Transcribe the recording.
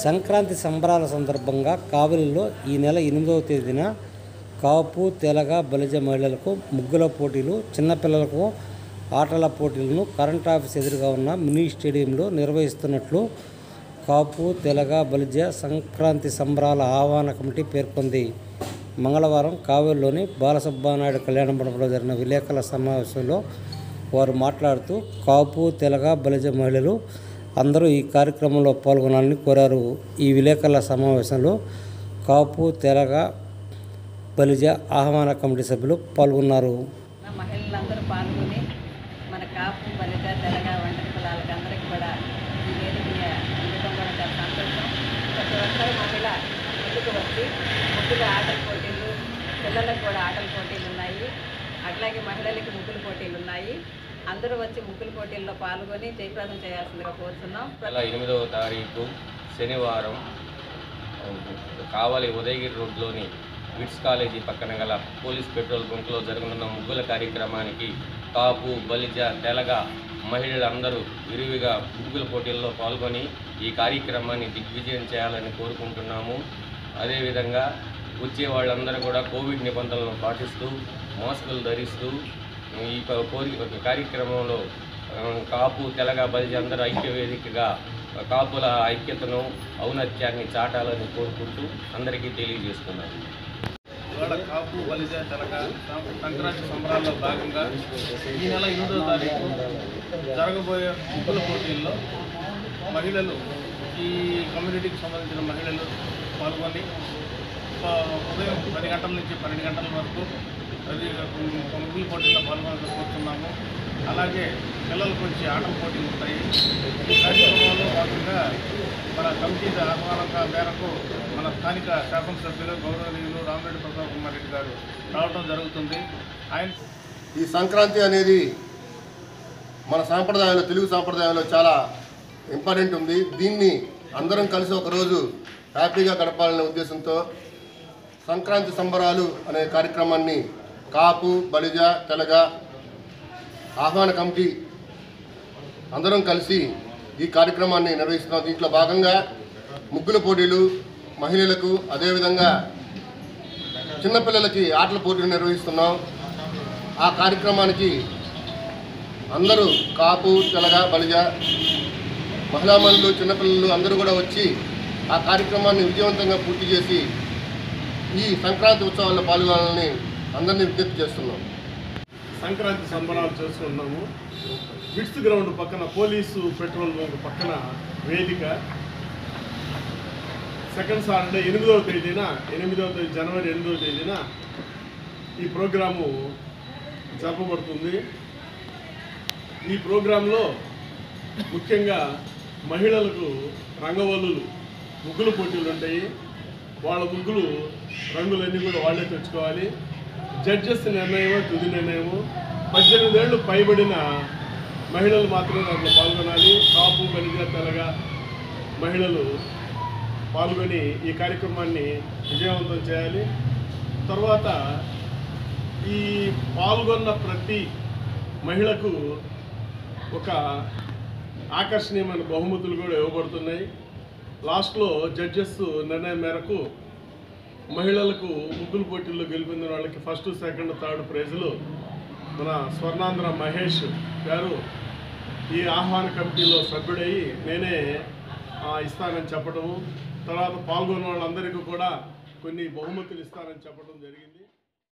సంక్రాంతి సంబరాల సందర్భంగా కావలిలో ఈ నెల ఎనిమిదవ తేదీన కాపు తెలగ బలిజ మహిళలకు ముగ్గుల పోటీలు చిన్నపిల్లలకు ఆటల పోటీలను కరెంట్ ఆఫీస్ ఎదురుగా ఉన్న మినీ స్టేడియంలో నిర్వహిస్తున్నట్లు కాపు తెలగ బలిజ సంక్రాంతి సంబరాల ఆహ్వాన కమిటీ పేర్కొంది మంగళవారం కావేరులోని బాలసుబ్బానాయుడు కళ్యాణ మండపంలో జరిగిన విలేకరుల సమావేశంలో వారు మాట్లాడుతూ కాపు తెలగ బలిజ మహిళలు అందరూ ఈ కార్యక్రమంలో పాల్గొనాలని కోరారు ఈ విలేకరుల సమావేశంలో కాపు తెలగ బలిజ ఆహ్వాన కమిటీ సభ్యులు పాల్గొన్నారు మన మహిళలందరూ పాల్గొని మన కాపు బలిత తెలగ వంటరి కులాలకి అందరికీ కూడా ఈ వేదికని అందడం కూడా చాలా సంతోషం ప్రతి ఒక్కరు మహిళ ముందుకు వచ్చి ముగ్గుల ఆటల పోటీలు పిల్లలకు కూడా ఆటల పోటీలు ఉన్నాయి అట్లాగే మహిళలకి ముగ్గుల పోటీలు ఉన్నాయి అందరూ వచ్చి ముగ్గుల పోటీల్లో పాల్గొని జయప్రదం చేయాల్సిందిగా కోరుతున్నాం నెల ఎనిమిదవ తారీఖు శనివారం కావలి ఉదయగిరి రోడ్లోని విట్స్ కాలేజీ పక్కన గల పోలీస్ పెట్రోల్ బంక్లో జరగనున్న ముగ్గుల కార్యక్రమానికి కాపు బలిజ తెలగ మహిళలందరూ విరివిగా ముగ్గుల పోటీల్లో పాల్గొని ఈ కార్యక్రమాన్ని దిగ్విజయం చేయాలని కోరుకుంటున్నాము అదేవిధంగా వచ్చే వాళ్ళందరూ కూడా కోవిడ్ నిబంధనలను పాటిస్తూ మాస్కులు ధరిస్తూ ఈ ప- కోరి కార్యక్రమంలో ఆ, కాపు తెలగ బలిజ అందరూ ఐక్య వేదికగా కాపుల ఐక్యతను ఔన్నత్యాన్ని చాటాలని కోరుకుంటూ అందరికీ తెలియజేస్తున్నాను ఇవాళ కాపు బలిజ తెలక సంక్రాంతి సంబరాల్లో భాగంగా ఈ నెల ఎనిమిదవ తారీఖు జరగబోయే ముగ్గుల పోటీల్లో మహిళలు ఈ కమ్యూనిటీకి సంబంధించిన మహిళలు పాల్గొని ఆ, ఉదయం పది గంటల నుంచి పన్నెండు గంటల వరకు అది ముగ్గుల పోటీల్లో పాల్గొనాలని కోరుతున్నాము అలాగే పిల్లలకు వచ్చి ఆటల పోటీలు ఉంటాయి ఈ కార్యక్రమంలో భాగంగా మన కమిటీ ఆహ్వానంగా మేరకు మన స్థానిక శాసనసభ్యులు గౌరవనీయులు రామిరెడ్డి ప్రతాప్ కుమార్ రెడ్డి గారు రావడం జరుగుతుంది ఆయన ఈ సంక్రాంతి అనేది మన సాంప్రదాయంలో తెలుగు సాంప్రదాయంలో చాలా ఇంపార్టెంట్ ఉంది దీన్ని అందరం కలిసి ఒకరోజు హ్యాపీగా గడపాలనే ఉద్దేశంతో సంక్రాంతి సంబరాలు అనే కార్యక్రమాన్ని కాపు బలిజ తెలగ ఆహ్వాన కమిటీ అందరం కలిసి ఈ కార్యక్రమాన్ని నిర్వహిస్తున్నాం దీంట్లో భాగంగా ముగ్గుల పోటీలు మహిళలకు అదేవిధంగా చిన్నపిల్లలకి ఆటల పోటీలు నిర్వహిస్తున్నాం ఆ కార్యక్రమానికి అందరూ కాపు తెలగ బలిజ మహిళామణులు చిన్నపిల్లలు అందరూ కూడా వచ్చి ఆ కార్యక్రమాన్ని విజయవంతంగా పూర్తి చేసి ఈ సంక్రాంతి ఉత్సవాల్లో పాల్గొనాలని అందరినీ విజ్ఞప్తి చేస్తున్నాం సంక్రాంతి సంబరాలు చేసుకుంటున్నాము బిట్స్ గ్రౌండ్ పక్కన పోలీసు పెట్రోల్ బంక్ పక్కన వేదిక సెకండ్ సాటర్డే ఎనిమిదవ తేదీన ఎనిమిదవ తేదీ జనవరి ఎనిమిదవ తేదీన ఈ ప్రోగ్రాము జరపబడుతుంది ఈ ప్రోగ్రాంలో ముఖ్యంగా మహిళలకు రంగవల్లులు ముగ్గులు పోటీలు ఉంటాయి వాళ్ళ ముగ్గులు రంగులన్నీ కూడా వాళ్ళే తెచ్చుకోవాలి జడ్జెస్ నిర్ణయమో తుది నిర్ణయము పద్దెనిమిది ఏళ్ళు పైబడిన మహిళలు మాత్రమే దాంట్లో పాల్గొనాలి కాపు బలిజ తెలగా మహిళలు పాల్గొని ఈ కార్యక్రమాన్ని విజయవంతం చేయాలి తర్వాత ఈ పాల్గొన్న ప్రతి మహిళకు ఒక ఆకర్షణీయమైన బహుమతులు కూడా ఇవ్వబడుతున్నాయి లాస్ట్లో జడ్జెస్ నిర్ణయం మేరకు మహిళలకు ముగ్గులు పోటీల్లో గెలిపిన వాళ్ళకి ఫస్ట్ సెకండ్ థర్డ్ ప్రైజులు మన స్వర్ణాంధ్ర మహేష్ గారు ఈ ఆహ్వాన కమిటీలో సభ్యుడయ్యి నేనే ఆ, ఇస్తానని చెప్పడము తర్వాత పాల్గొన్న వాళ్ళందరికీ కూడా కొన్ని బహుమతులు ఇస్తానని చెప్పడం జరిగింది